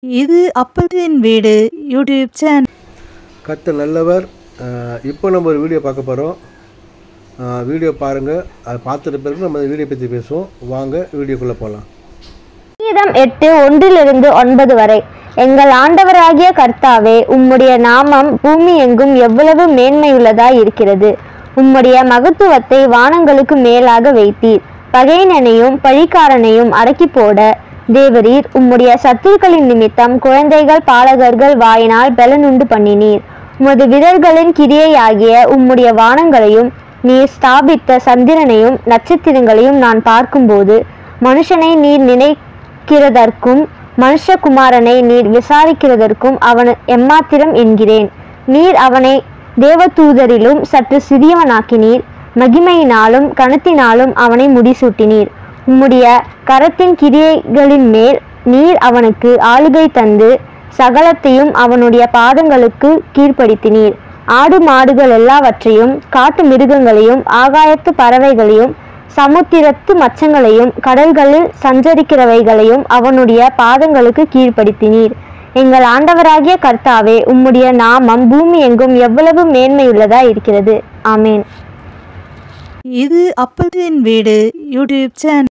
இது அப்பத்தின் வீடு YouTube channel கர்த்தர் நல்லவர் அஹ், இப்போ நம்ம ஒரு வீடியோ பார்க்க போகிறோம் வீடியோ பாருங்கள் அதை பார்த்துட்ட பிறகு நம்ம அந்த வீடியோ பற்றி பேசுவோம் வாங்க வீடியோக்குள்ளே போகலாம் சங்கீதம் எட்டு ஒன்றிலிருந்து ஒன்பது வரை எங்கள் ஆண்டவராகிய கர்த்தாவே உம்முடைய நாமம் பூமி எங்கும் எவ்வளவு மேன்மையுள்ளதாய் இருக்கிறது உம்முடைய மகத்துவத்தை வானங்களுக்கு மேலாக வைத்தீர் பகைஞனையும் பழிக்காரனையும் அடக்கி போட தேவரீர் உம்முடைய சத்துருக்களின் நிமித்தம் குழந்தைகள் பாலகர்கள் வாயினால் பலனுண்டு பண்ணினீர் உமது விரல்களின் கிரியையாகிய உம்முடைய வானங்களையும் நீர் ஸ்தாபித்த சந்திரனையும் நட்சத்திரங்களையும் நான் பார்க்கும்போது மனுஷனை நீர் நினைக்கிறதற்கும் மனுஷகுமாரனை நீர் விசாரிக்கிறதற்கும் அவன் எம்மாத்திரம் என்கிறேன் நீர் அவனை தேவதூதரிலும் சற்று சிறியவனாக்கினீர் மகிமையினாலும் கனத்தினாலும் அவனை முடிசூட்டினீர் உம்முடைய கரத்தின் கிரியைகளின் மேல் நீர் அவனுக்கு ஆளுகை தந்து சகலத்தையும் அவனுடைய பாதங்களுக்கு கீழ்ப்படுத்தினீர் ஆடு மாடுகள் எல்லாவற்றையும் காட்டு மிருகங்களையும் ஆகாயத்து பறவைகளையும் சமுத்திரத்து மச்சங்களையும் கடல்களில் சஞ்சரிக்கிறவைகளையும் அவனுடைய பாதங்களுக்கு கீழ்ப்படுத்தினீர் எங்கள் ஆண்டவராகிய கர்த்தாவே உம்முடைய நாமம் பூமி எங்கும் எவ்வளவு மேன்மையுள்ளதா இருக்கிறது ஆமேன் இது அப்பத்தின் வீடு யூடியூப் சேனல்